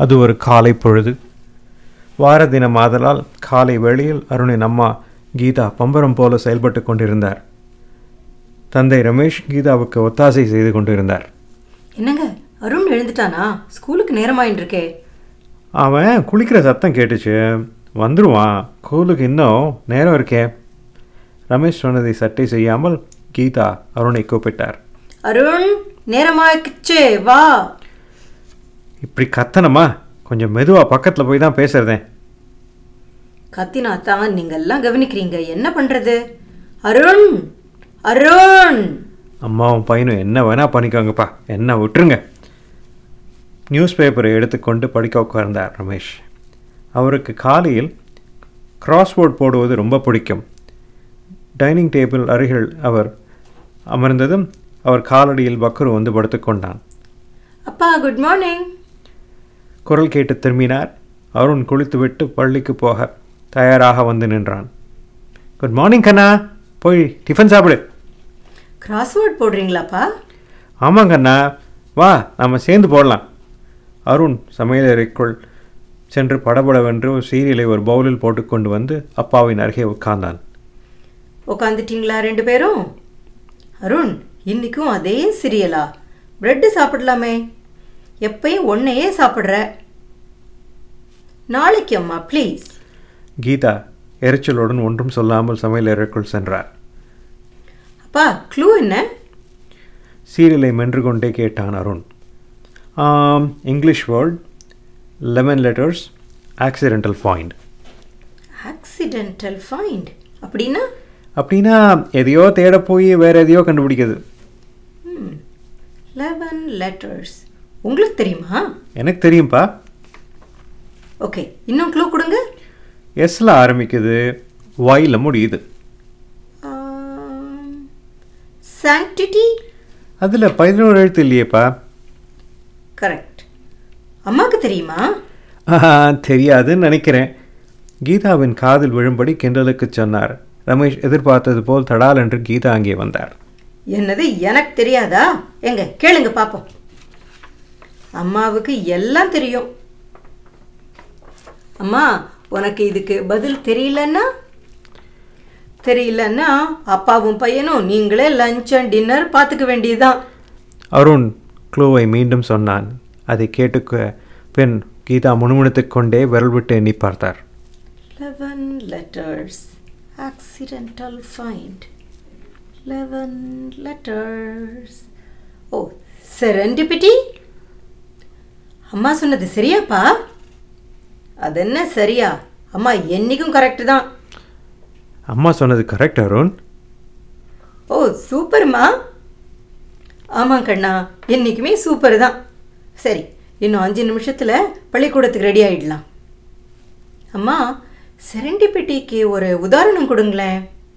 அது ஒரு காலை பொழுது வார தினம் ஆதலால் காலை வேளையில் அருணின் அம்மா கீதா பம்பரம் போல செயல்பட்டு கொண்டிருந்தார் தந்தை ரமேஷ் கீதாவுக்கு ஒத்தாசை செய்து கொண்டிருந்தார் என்னங்க அருண் எழுந்துட்டானா ஸ்கூலுக்கு நேரமாயின்னு இருக்கே அவன் குளிக்கிற சத்தம் கேட்டுச்சு வந்துடுவான் ஸ்கூலுக்கு இன்னும் நேரம் இருக்கே ரமேஷ் சொன்னதை சட்டை செய்யாமல் கீதா அருணை கூப்பிட்டார் அருண் நேரமாயிடுச்சே வா இப்படி கத்தனமா கொஞ்சம் மெதுவாக பக்கத்தில் போய் தான் பேசுகிறதேன் கத்தினா தான் நீங்க எல்லாம் கவனிக்கிறீங்க என்ன பண்றது அருண் அருண் அம்மாவும் பையனும் என்ன வேணா பண்ணிக்கோங்கப்பா என்ன விட்டுருங்க நியூஸ் பேப்பரை எடுத்துக்கொண்டு படிக்க உட்கார்ந்தார் ரமேஷ் அவருக்கு காலையில் கிராஸ்வேர்ட் போடுவது ரொம்ப பிடிக்கும் டைனிங் டேபிள் அருகில் அவர் அமர்ந்ததும் அவர் காலடியில் பக்ரு வந்து படுத்துக்கொண்டான் அப்பா குட் மார்னிங் குரல் கேட்டு திரும்பினார் அருண் குளித்துவிட்டு பள்ளிக்கு போக தயாராக வந்து நின்றான் குட் மார்னிங் கண்ணா போய் டிஃபன் சாப்பிடு கிராஸ்வேர்ட் போடுறீங்களாப்பா ஆமாங்க அண்ணா வா நம்ம சேர்ந்து போடலாம் அருண் சமையலறைக்குள் சென்று படபடவென்று ஒரு சீரியலை ஒரு பவுலில் போட்டுக்கொண்டு வந்து அப்பாவின் அருகே உட்கார்ந்தான் உட்காந்துட்டீங்களா ரெண்டு பேரும் அருண் இன்னைக்கும் அதே சீரியலா பிரெட்டு சாப்பிடலாமே எப்பயும் ஒன்னையே சாப்பிட்ற நாளைக்கு அம்மா ப்ளீஸ் கீதா எரிச்சலுடன் ஒன்றும் சொல்லாமல் சமையலறைக்குள் சென்றார் அப்பா க்ளூ என்ன சீரியலை மென்று கொண்டே கேட்டான் அருண் ஆம், English word eleven letters accidental point accidental find அப்படின்னா அப்படின்னா எதையோ தேட போய் வேற எதையோ கண்டுபிடிக்குது லெவன் லெட்டர்ஸ் உங்களுக்கு தெரியுமா எனக்கு தெரியும்ப்பா ஓகே இன்னும் க்ளூ கொடுங்க எஸ்ல ஆரம்பிக்குது ஒயில முடியுது சாங்டிட்டி அதில் பதினோரு எழுத்து இல்லையேப்பா கரெக்ட் அம்மாவுக்கு தெரியுமா ஆஹா, தெரியாதுன்னு நினைக்கிறேன் கீதாவின் காதில் விழும்படி கிண்டலுக்கு சொன்னார் ரமேஷ் எதிர்பார்த்தது போல் தடால் என்று கீதா அங்கே வந்தார் என்னது எனக்கு தெரியாதா எங்க கேளுங்க பாப்போம் அம்மாவுக்கு எல்லாம் தெரியும் அம்மா உனக்கு இதுக்கு பதில் தெரியலன்னா தெரியலன்னா அப்பாவும் பையனும் நீங்களே லஞ்ச் அண்ட் டின்னர் பார்த்துக்க வேண்டியதுதான் அருண் க்ளூவை மீண்டும் சொன்னான் அதை கேட்டுக்க பின் கீதா முணுமுணுத்துக் கொண்டே விரல் விட்டு எண்ணி பார்த்தார் eleven letters accidental find eleven letters oh serendipity அம்மா சொன்னது சரியாப்பா அது என்ன சரியா அம்மா என்னைக்கும் கரெக்டு தான் அம்மா சொன்னது கரெக்ட் அருண் ஓ சூப்பர்மா ஆமாம் கண்ணா என்றைக்குமே சூப்பர் தான் சரி இன்னும் அஞ்சு நிமிஷத்தில் பள்ளிக்கூடத்துக்கு ரெடி ஆகிடலாம் அம்மா செரண்டிபிட்டிக்கு ஒரு உதாரணம் கொடுங்களேன்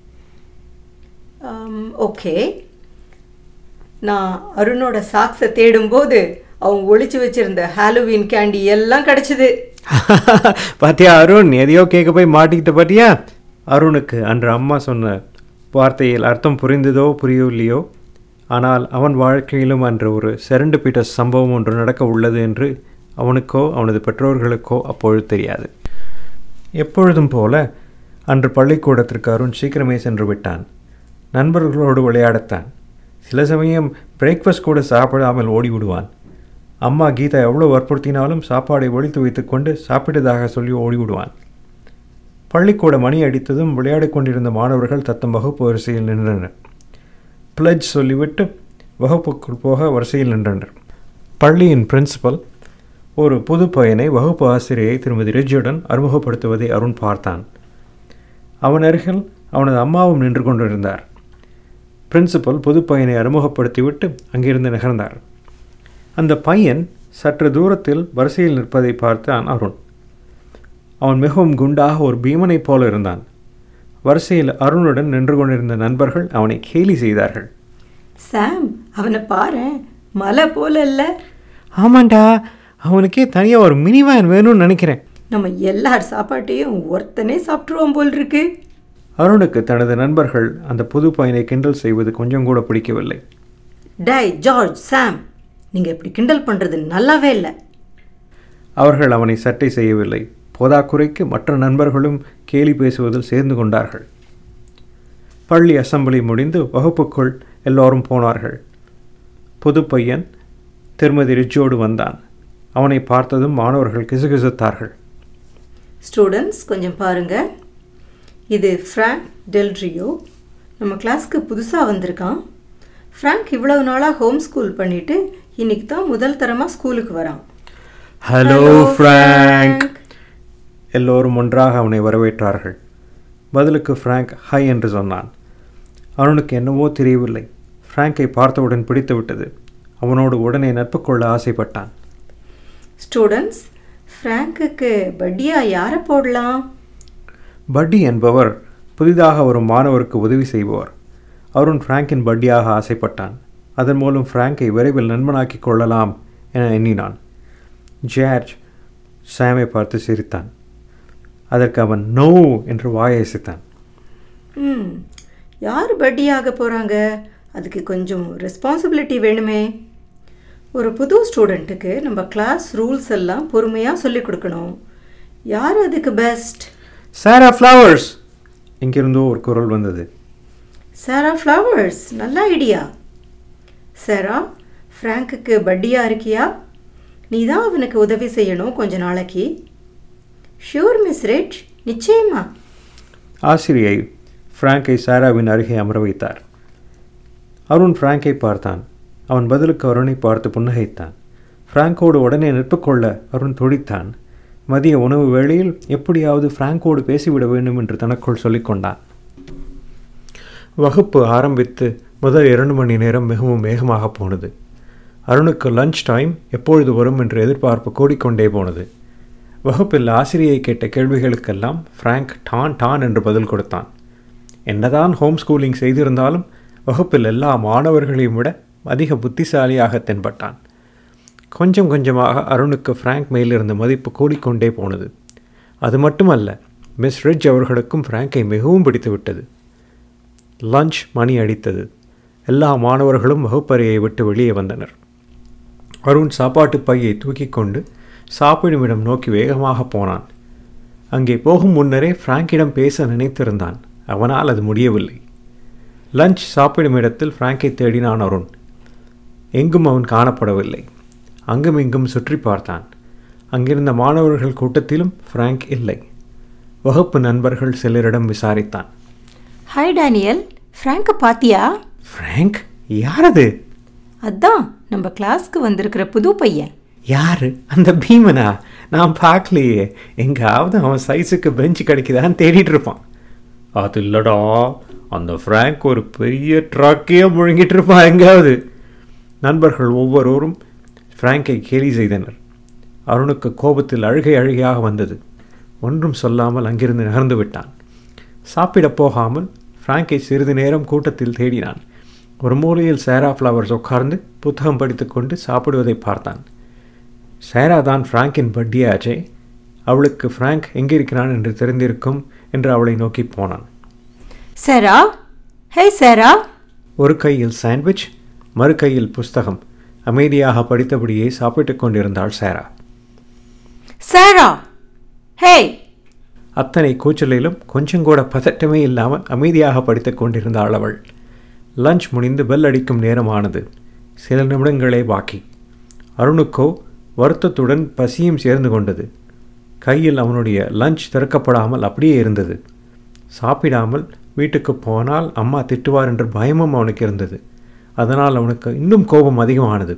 ஓகே நான் அருணோட சாக்ஸை தேடும்போது அவன் ஒளிச்சு வச்சிருந்த ஹாலோவீன் கேண்டி எல்லாம் கிடச்சிது பாத்தியா அருண் எதையோ கேட்க போய் மாட்டிக்கிட்ட பாத்தியா அருணுக்கு அன்று அம்மா சொன்ன வார்த்தையில் அர்த்தம் புரிந்ததோ புரியவில்லையோ ஆனால் அவன் வாழ்க்கையிலும் அன்று ஒரு செரண்டு பீட்டர்ஸ் சம்பவம் ஒன்று நடக்க உள்ளது என்று அவனுக்கோ அவனது பெற்றோர்களுக்கோ அப்பொழுது தெரியாது எப்பொழுதும் போல அன்று பள்ளிக்கூடத்திற்கு அருண் சீக்கிரமே சென்று விட்டான் நண்பர்களோடு விளையாடத்தான் சில சமயம் பிரேக்ஃபாஸ்ட் கூட சாப்பிடாமல் ஓடி விடுவான் அம்மா கீதா எவ்வளோ வற்புறுத்தினாலும் சாப்பாடை ஒழித்து வைத்துக்கொண்டு சாப்பிட்டதாக சொல்லி ஓடிவிடுவான் பள்ளிக்கூட மணி அடித்ததும் விளையாடிக் கொண்டிருந்த மாணவர்கள் தத்தம் வகுப்பு வரிசையில் நின்றனர் பிளட்ஜ் சொல்லிவிட்டு வகுப்புக்குள் போக வரிசையில் நின்றனர் பள்ளியின் பிரின்சிபல் ஒரு புது பையனை வகுப்பு ஆசிரியை திருமதி ரிஜியுடன் அறிமுகப்படுத்துவதை அருண் பார்த்தான் அவன் அருகில் அவனது அம்மாவும் நின்று கொண்டிருந்தார் பிரின்சிபல் புது பையனை அறிமுகப்படுத்திவிட்டு அங்கிருந்து நகர்ந்தார் அந்த பையன் சற்று தூரத்தில் வரிசையில் நிற்பதை பார்த்தான் அருண் அவன் மிகவும் குண்டாக ஒரு பீமனைப் போல இருந்தான் வரிசையில் அருணுடன் நின்று கொண்டிருந்த நண்பர்கள் அவனை கேலி செய்தார்கள் சாம் அவனை பாரு மலை போல இல்லை ஆமாண்டா அவனுக்கே தனியாக ஒரு மினி வேன் வேணும்னு நினைக்கிறேன் நம்ம எல்லார் சாப்பாட்டையும் ஒருத்தனே சாப்பிட்ருவோம் போல் இருக்கு அருணுக்கு தனது நண்பர்கள் அந்த புது பையனை கிண்டல் செய்வது கொஞ்சம் கூட பிடிக்கவில்லை டேய் ஜார்ஜ் சாம் நீங்கள் இப்படி கிண்டல் பண்ணுறது நல்லாவே இல்லை அவர்கள் அவனை சட்டை செய்யவில்லை போதாக்குறைக்கு மற்ற நண்பர்களும் கேலி பேசுவதில் சேர்ந்து கொண்டார்கள் பள்ளி அசெம்பிளி முடிந்து வகுப்புக்குள் எல்லோரும் போனார்கள் புது பையன் திருமதி ரிச்சோடு வந்தான் அவனை பார்த்ததும் மாணவர்கள் கிசுகிசுத்தார்கள் ஸ்டூடெண்ட்ஸ் கொஞ்சம் பாருங்க இது ஃப்ராங்க் டெல்ட்ரியோ நம்ம கிளாஸ்க்கு புதுசாக வந்திருக்கான் ஃப்ராங்க் இவ்வளவு நாளாக ஹோம் ஸ்கூல் பண்ணிட்டு இன்னைக்கு தான் முதல் தரமாக ஸ்கூலுக்கு வரான் ஹலோ Hello, ஃப்ராங்க் Frank. எல்லோரும் ஒன்றாக அவனை வரவேற்றார்கள் பதிலுக்கு ஃப்ராங்க் ஹை என்று சொன்னான் அவனுக்கு என்னவோ தெரியவில்லை ஃப்ராங்கை பார்த்தவுடன் பிடித்து விட்டது அவனோடு உடனே நட்பு கொள்ள ஆசைப்பட்டான் ஸ்டூடெண்ட்ஸ் ஃப்ராங்குக்கு பட்டியா யாரை போடலாம் பட்டி என்பவர் புதிதாக வரும் மாணவருக்கு உதவி செய்பவர் அருண் ஃப்ராங்கின் பட்டியாக ஆசைப்பட்டான் அதன் மூலம் ஃப்ராங்கை விரைவில் நண்பனாக்கிக் கொள்ளலாம் என எண்ணினான் ஜார்ஜ் சாமை பார்த்து சிரித்தான் அதற்கு அவன் நோ என்று வாயசித்தான் ம் யார் பட்டியாக போகிறாங்க அதுக்கு கொஞ்சம் ரெஸ்பான்சிபிலிட்டி வேணுமே ஒரு புது ஸ்டூடெண்ட்டுக்கு நம்ம கிளாஸ் ரூல்ஸ் எல்லாம் பொறுமையாக சொல்லிக் கொடுக்கணும் யார் அதுக்கு பெஸ்ட் சாரா ஃப்ளவர்ஸ் எங்கிருந்தோ ஒரு குரல் வந்தது சாரா ஃப்ளவர்ஸ் நல்ல ஐடியா சாரா ஃப்ராங்குக்கு பட்டியா இருக்கியா நீ தான் அவனுக்கு உதவி செய்யணும் கொஞ்ச நாளைக்கு ஷூர் மிஸ் ரிச் நிச்சயமா ஆசிரியை ஃப்ராங்கை சாராவின் அருகே அமர வைத்தார் அருண் ஃப்ராங்கை பார்த்தான் அவன் பதிலுக்கு அருணை பார்த்து புன்னகைத்தான் ஃப்ராங்கோடு உடனே நட்பு கொள்ள அருண் துடித்தான் மதிய உணவு வேளையில் எப்படியாவது ஃப்ராங்கோடு பேசிவிட வேண்டும் என்று தனக்குள் சொல்லிக்கொண்டான் வகுப்பு ஆரம்பித்து முதல் இரண்டு மணி நேரம் மிகவும் வேகமாக போனது அருணுக்கு லஞ்ச் டைம் எப்பொழுது வரும் என்று எதிர்பார்ப்பு கூடிக்கொண்டே போனது வகுப்பில் ஆசிரியை கேட்ட கேள்விகளுக்கெல்லாம் ஃப்ராங்க் டான் டான் என்று பதில் கொடுத்தான் என்னதான் ஹோம் ஸ்கூலிங் செய்திருந்தாலும் வகுப்பில் எல்லா மாணவர்களையும் விட அதிக புத்திசாலியாக தென்பட்டான் கொஞ்சம் கொஞ்சமாக அருணுக்கு ஃப்ராங்க் மேலிருந்த மதிப்பு கூடிக்கொண்டே போனது அது மட்டுமல்ல மிஸ் ரிட்ஜ் அவர்களுக்கும் ஃப்ராங்கை மிகவும் பிடித்துவிட்டது லஞ்ச் மணி அடித்தது எல்லா மாணவர்களும் வகுப்பறையை விட்டு வெளியே வந்தனர் அருண் சாப்பாட்டு பையை தூக்கி கொண்டு சாப்பிடுமிடம் நோக்கி வேகமாக போனான் அங்கே போகும் முன்னரே ஃப்ராங்கிடம் பேச நினைத்திருந்தான் அவனால் அது முடியவில்லை லஞ்ச் சாப்பிடும் இடத்தில் ஃப்ராங்கை தேடினான் அருண் எங்கும் அவன் காணப்படவில்லை அங்கும் இங்கும் சுற்றி பார்த்தான் அங்கிருந்த மாணவர்கள் கூட்டத்திலும் ஃப்ராங்க் இல்லை வகுப்பு நண்பர்கள் சிலரிடம் விசாரித்தான் ஹாய் டேனியல் ஃப்ராங்கை பாத்தியா ஃப்ராங்க் யார் அது அதான் நம்ம கிளாஸ்க்கு வந்திருக்கிற புது பையன் யாரு அந்த பீமனா நான் பார்க்கலையே எங்காவது அவன் சைஸுக்கு பெஞ்ச் கிடைக்குதான்னு தேடிட்டு இருப்பான் அது இல்லடா அந்த ஃப்ராங்க் ஒரு பெரிய ட்ரக்கையே முழுங்கிட்டு இருப்பான் எங்காவது நண்பர்கள் ஒவ்வொருவரும் ஃப்ராங்கை கேலி செய்தனர் அருணுக்கு கோபத்தில் அழுகை அழுகையாக வந்தது ஒன்றும் சொல்லாமல் அங்கிருந்து நகர்ந்து விட்டான் சாப்பிடப் போகாமல் ஃப்ராங்கை சிறிது நேரம் கூட்டத்தில் தேடினான் ஒரு மூலையில் சேரா ஃப்ளவர்ஸ் உட்கார்ந்து புத்தகம் படித்துக்கொண்டு சாப்பிடுவதை பார்த்தான் சேரா தான் ஃப்ராங்கின் பட்டியாச்சே அவளுக்கு ஃப்ராங்க் எங்கிருக்கிறான் என்று தெரிந்திருக்கும் என்று அவளை நோக்கி போனான் சாரா ஹே சாரா ஒரு கையில் சாண்ட்விச் மறு கையில் புஸ்தகம் அமைதியாக படித்தபடியே சாப்பிட்டுக் கொண்டிருந்தாள் சேரா சாரா ஹே அத்தனை கூச்சலிலும் கொஞ்சம் கூட பதட்டமே இல்லாமல் அமைதியாக படித்துக் கொண்டிருந்தாள் அவள் லஞ்ச் முடிந்து பெல் அடிக்கும் நேரமானது சில நிமிடங்களே பாக்கி அருணுக்கோ வருத்தத்துடன் பசியும் சேர்ந்து கொண்டது கையில் அவனுடைய லஞ்ச் திறக்கப்படாமல் அப்படியே இருந்தது சாப்பிடாமல் வீட்டுக்கு போனால் அம்மா திட்டுவார் என்ற பயமும் அவனுக்கு இருந்தது அதனால் அவனுக்கு இன்னும் கோபம் அதிகமானது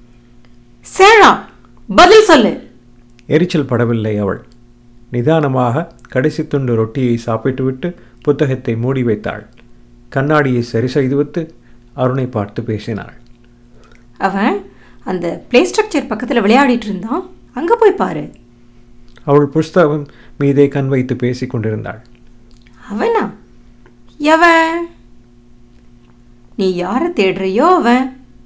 சாரா பதில் சொல்லு எரிச்சல் படவில்லை அவள் நிதானமாக கடைசி துண்டு ரொட்டியை சாப்பிட்டுவிட்டு புத்தகத்தை மூடி வைத்தாள் கண்ணாடியை சரி செய்துவிட்டு அருணை பார்த்து பேசினாள் அவன் அந்த ப்ளே ஸ்ட்ரக்சர் பக்கத்தில் விளையாடிட்டு இருந்தான் அங்கே போய் பாரு அவள் புஸ்தகம் மீதே கண் வைத்து பேசிக் கொண்டிருந்தாள் அவனா எவன் நீ யாரை தேடுறியோ அவன்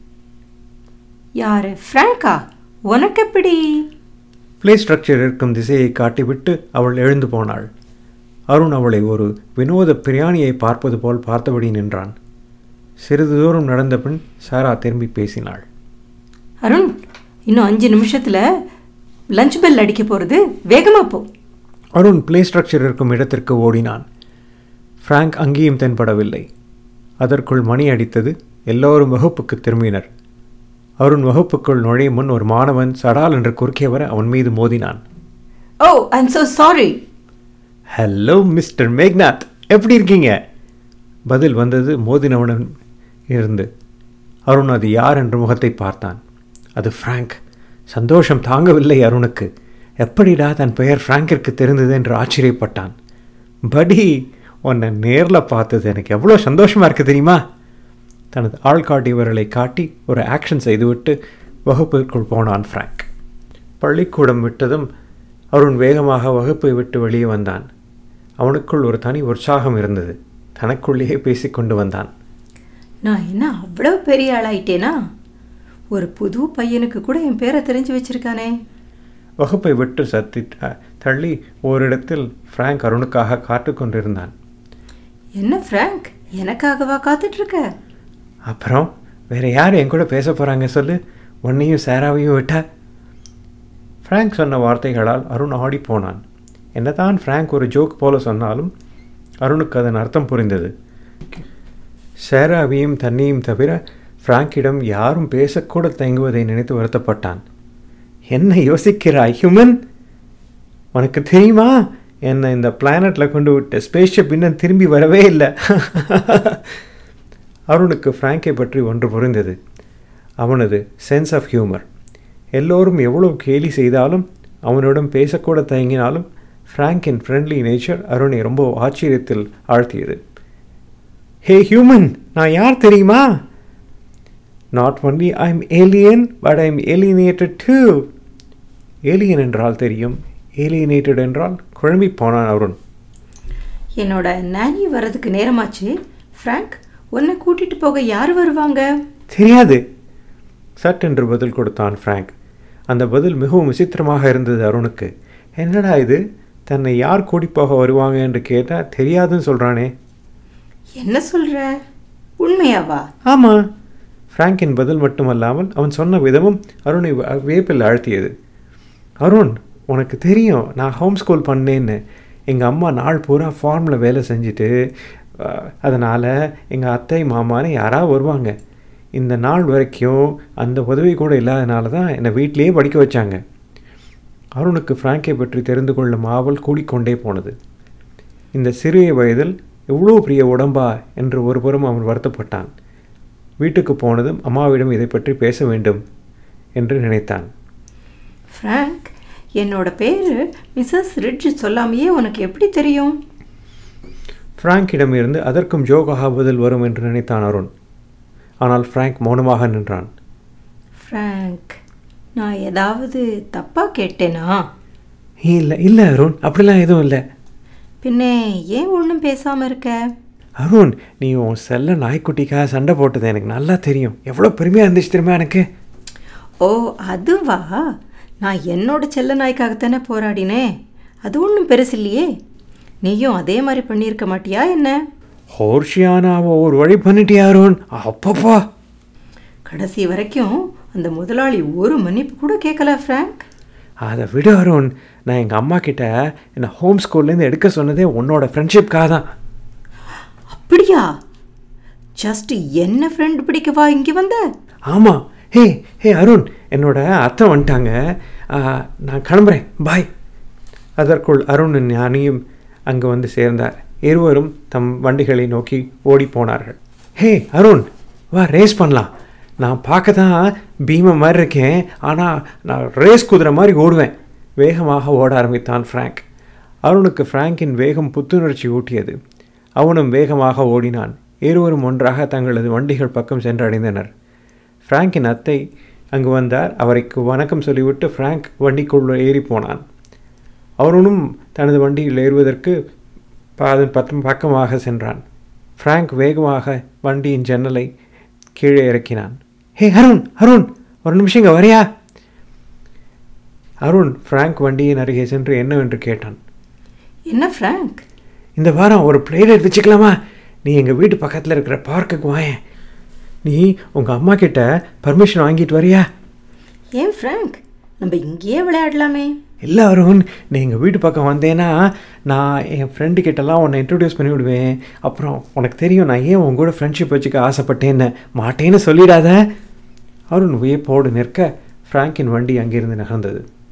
யாரு ஃப்ராங்கா உனக்கு எப்படி பிளே ஸ்ட்ரக்சர் இருக்கும் திசையை காட்டிவிட்டு அவள் எழுந்து போனாள் அருண் அவளை ஒரு வினோத பிரியாணியை பார்ப்பது போல் பார்த்தபடி நின்றான் சிறிது தூரம் நடந்த பின் சாரா திரும்பி பேசினாள் அருண் இன்னும் அஞ்சு நிமிஷத்தில் லஞ்ச் பெல் அடிக்க போகிறது வேகமாக போ அருண் பிளே ஸ்ட்ரக்சர் இருக்கும் இடத்திற்கு ஓடினான் ஃப்ராங்க் அங்கேயும் தென்படவில்லை அதற்குள் மணி அடித்தது எல்லோரும் வகுப்புக்கு திரும்பினர் அருண் வகுப்புக்குள் நுழையும் முன் ஒரு மாணவன் சடால் என்று குறுக்கே வர அவன் மீது மோதினான் oh I'm so sorry hello mister Meghnath எப்படி இருக்கீங்க பதில் வந்தது மோதினவனுடன் இருந்து அருண் அது யார் என்ற முகத்தை பார்த்தான் அது ஃப்ராங்க் சந்தோஷம் தாங்கவில்லை அருணுக்கு எப்படிடா தன் பெயர் ஃப்ராங்கிற்கு தெரிந்தது என்று ஆச்சரியப்பட்டான் படி உன்னை நேரில் பார்த்தது எனக்கு எவ்வளோ சந்தோஷமாக இருக்குது தெரியுமா தனது ஆள்காட்டி விரலை காட்டி ஒரு ஆக்ஷன் செய்துவிட்டு வகுப்பிற்குள் போனான் ஃப்ராங்க் பள்ளிக்கூடம் விட்டதும் அருண் வேகமாக வகுப்பை விட்டு வெளியே வந்தான் அவனுக்குள் ஒரு தனி உற்சாகம் இருந்தது தனக்குள்ளேயே பேசிக்கொண்டு வந்தான் நான் என்ன அவ்வளோ பெரிய ஆளாயிட்டேனா ஒரு புது பையனுக்கு கூட என் பேரை தெரிஞ்சு வச்சிருக்கானே வகுப்பை விட்டு சத்தி த- தள்ளி ஓரிடத்தில் ஃப்ராங்க் அருணுக்காக காத்து கொண்டிருந்தான் என்ன ஃப்ராங்க் எனக்காகவா காத்துட்டு இருக்க அப்புறம் வேற யார் என் கூட பேச போகிறாங்க சொல்லு உன்னையும் சாராவையும் விட்டா ஃப்ராங்க் சொன்ன வார்த்தைகளால் அருண் ஆடி போனான் என்னதான் ஃப்ராங்க் ஒரு ஜோக் போல சொன்னாலும் அருணுக்கு அதன் அர்த்தம் புரிந்தது சேராவையும் தன்னையும் தவிர ஃப்ராங்கிடம் யாரும் பேசக்கூட தயங்குவதை நினைத்து வருத்தப்பட்டான் என்ன யோசிக்கிறாய் ஹியூமன் உனக்கு தெரியுமா என்னை இந்த பிளானட்டில் கொண்டு விட்ட ஸ்பேஸ்ஷிப் இன்னும் திரும்பி வரவே இல்லை அருணுக்கு ஃப்ராங்கை பற்றி ஒன்று புரிந்தது அவனது சென்ஸ் ஆஃப் ஹியூமர் எல்லோரும் எவ்வளவு கேலி செய்தாலும் அவனிடம் பேசக்கூட தயங்கினாலும் ஃப்ராங்கின் ஃப்ரெண்ட்லி நேச்சர் அருணை ரொம்ப ஆச்சரியத்தில் ஆழ்த்தியது ஹே ஹியூமன் நான் யார் தெரியுமா not only I am alien but I am alienated too alien என்றால் தெரியும் ஏலியனேட்டட் என்றால் குழம்பி போனான் அருண் என்னோட நானி வர்றதுக்கு நேரமாச்சு ஃப்ராங்க் உன்னை கூட்டிட்டு போக யார் வருவாங்க தெரியாது சட்டென்று பதில் கொடுத்தான் ஃப்ராங்க் அந்த பதில் மிகவும் விசித்திரமாக இருந்தது அருணுக்கு என்னடா இது தன்னை யார் கூட்டி போக வருவாங்க என்று கேட்டால் தெரியாதுன்னு சொல்கிறானே என்ன சொல்ற உண்மையாவா ஆமாம் ஃப்ராங்கின் பதில் மட்டுமல்லாமல் அவன் சொன்ன விதமும் அருணை வ- வியப்பில் ஆழ்த்தியது அருண் உனக்கு தெரியும் நான் ஹோம் ஸ்கூல் பண்ணேன்னு எங்கள் அம்மா நாள் பூரா ஃபார்மில் வேலை செஞ்சுட்டு அதனால் எங்கள் அத்தை மாமான்னு யாராவது வருவாங்க இந்த நாள் வரைக்கும் அந்த உதவி கூட இல்லாதனால தான் என்னை வீட்டிலேயே படிக்க வச்சாங்க அருணுக்கு ஃப்ராங்கை பற்றி தெரிந்து கொள்ளும் ஆவல் கூடிக்கொண்டே போனது இந்த சிறிய வயதில் எவ்வளோ பெரிய உடம்பா என்று ஒருபுறம் அவன் வருத்தப்பட்டான் வீட்டுக்கு போனதும் அம்மாவிடம் இதை பற்றி பேச வேண்டும் என்று நினைத்தான் ஃப்ராங்க் என்னோட பேர் மிஸ்ஸஸ் ரிட்ஜ் சொல்லாமையே உனக்கு எப்படி தெரியும் ஃப்ராங்கிடமிருந்து அதற்கும் ஜோகாக பதில் வரும் என்று நினைத்தான் அருண் ஆனால் ஃப்ராங்க் மௌனமாக நின்றான் ஃப்ராங்க் நான் ஏதாவது தப்பாக கேட்டேனா இல்லை இல்லை அருண் அப்படிலாம் எதுவும் இல்லை பின்னே ஏன் ஒன்றும் பேசாமல் இருக்க அருண் நீ உன் செல்ல நாய்க்குட்டிக்காக சண்டை போட்டது எனக்கு நல்லா தெரியும் எவ்வளோ பெருமையாக இருந்துச்சு தெரியுமா எனக்கு ஓ அதுவா நான் என்னோட செல்ல நாய்க்காகத்தானே போராடினேன் அது ஒன்றும் பெருசு இல்லையே நீயும் அதே மாதிரி பண்ணியிருக்க மாட்டியா என்ன ஹோர்ஷியானாவை ஒரு வழி பண்ணிட்டியா அருண் அப்பப்பா கடைசி வரைக்கும் அந்த முதலாளி ஒரு மன்னிப்பு கூட கேட்கல ஃப்ராங்க் அதை விடு அருண் நான் எங்கள் அம்மா கிட்ட என்னை ஹோம் ஸ்கூல்லேருந்து எடுக்க சொன்னதே உன்னோட ஃப்ரெண்ட்ஷிப்காக தான் அப்படியா ஜஸ்ட் என்ன ஃப்ரெண்ட் பிடிக்கவா இங்கே வந்த ஆமாம் ஹே ஹே அருண் என்னோட அத்தை வந்துட்டாங்க ஆ, நான் கிளம்புறேன் பாய் அதற்குள் அருணும் ஞானியும் அங்கு வந்து சேர்ந்தார் இருவரும் தம் வண்டிகளை நோக்கி ஓடி போனார்கள் ஹே அருண் வா ரேஸ் பண்ணலாம் நான் பார்க்க தான் பீம மாதிரி இருக்கேன் ஆனால் நான் ரேஸ் குதிரை மாதிரி ஓடுவேன் வேகமாக ஓட ஆரம்பித்தான் ஃப்ராங்க் அருணுக்கு ஃப்ராங்கின் வேகம் புத்துணர்ச்சி ஊட்டியது அவனும் வேகமாக ஓடினான் இருவரும் ஒன்றாக தங்களது வண்டிகள் பக்கம் சென்றடைந்தனர் ஃப்ராங்கின் அத்தை அங்கு வந்தார் அவருக்கு வணக்கம் சொல்லிவிட்டு ஃப்ராங்க் வண்டிக்குள்ள ஏறி போனான் அவனும் தனது வண்டியில் ஏறுவதற்கு பாதம் பக்கம் பக்கமாக சென்றான் ஃப்ராங்க் வேகமாக வண்டியின் ஜன்னலை கீழே இறக்கினான் ஹே அருண் அருண் ஒரு நிமிஷம் இங்கே வரியா அருண் ஃப்ராங்க் வண்டியின் அருகே சென்று என்னவென்று கேட்டான் என்ன ஃப்ராங்க் இந்த வாரம் ஒரு பிளேடேட் வச்சுக்கலாமா நீ எங்கள் வீட்டு பக்கத்தில் இருக்கிற பார்க்குக்கு வாயேன் நீ உங்கள் அம்மா கிட்ட பர்மிஷன் வாங்கிட்டு வரியா ஏன் ஃப்ராங்க் நம்ம இங்கேயே விளையாடலாமே இல்லை அருண் நீ எங்கள் வீட்டு பக்கம் வந்தேன்னா நான் என் ஃப்ரெண்டு கிட்டலாம் உன்னை இன்ட்ரடியூஸ் பண்ணி விடுவேன் அப்புறம் உனக்கு தெரியும் நான் ஏன் உன் கூட ஃப்ரெண்ட்ஷிப் வச்சுக்க ஆசைப்பட்டேன்னு மாட்டேன்னு சொல்லிடாத அருண் வியப்போடு நிற்க ஃப்ராங்கின் வண்டி அங்கிருந்து நகர்ந்தது